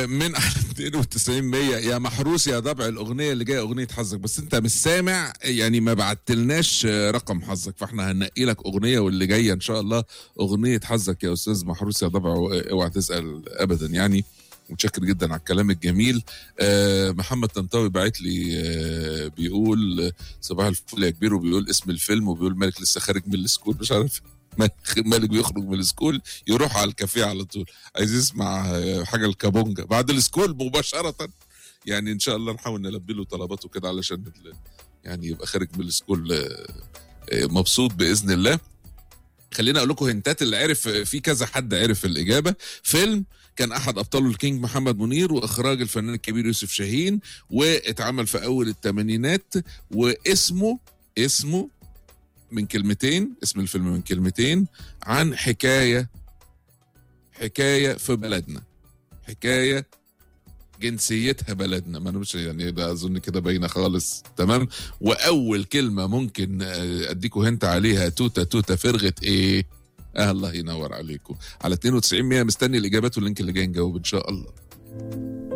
آه، من 92 100 يا محروس يا ضبع الاغنيه اللي جايه اغنيه حظك بس انت مش سامع يعني ما بعتلناش آه، رقم حظك فاحنا هننقي لك اغنيه واللي جايه ان شاء الله اغنيه حظك يا استاذ محروس يا ضبع اوعى تسال ابدا يعني متشكر جدا على الكلام الجميل آه محمد طنطاوي باعت لي آه بيقول آه، صباح الفل يا كبير وبيقول اسم الفيلم وبيقول مالك لسه خارج من السكول مش عارف مالك مالك بيخرج من السكول يروح على الكافيه على طول عايز يسمع آه، حاجه الكابونجا بعد السكول مباشره يعني ان شاء الله نحاول نلبي له طلباته كده علشان ال- يعني يبقى خارج من السكول آه، آه، مبسوط باذن الله خليني اقول لكم هنتات اللي عرف في كذا حد عرف الاجابه فيلم كان احد ابطاله الكينج محمد منير واخراج الفنان الكبير يوسف شاهين واتعمل في اول الثمانينات واسمه اسمه من كلمتين اسم الفيلم من كلمتين عن حكايه حكايه في بلدنا حكايه جنسيتها بلدنا ما انا مش يعني ده اظن كده باينه خالص تمام واول كلمه ممكن آه، اديكوا هنت عليها توته توته فرغه ايه آه الله ينور عليكم على 92 100 مستني الاجابات واللينك اللي جاي نجاوب ان شاء الله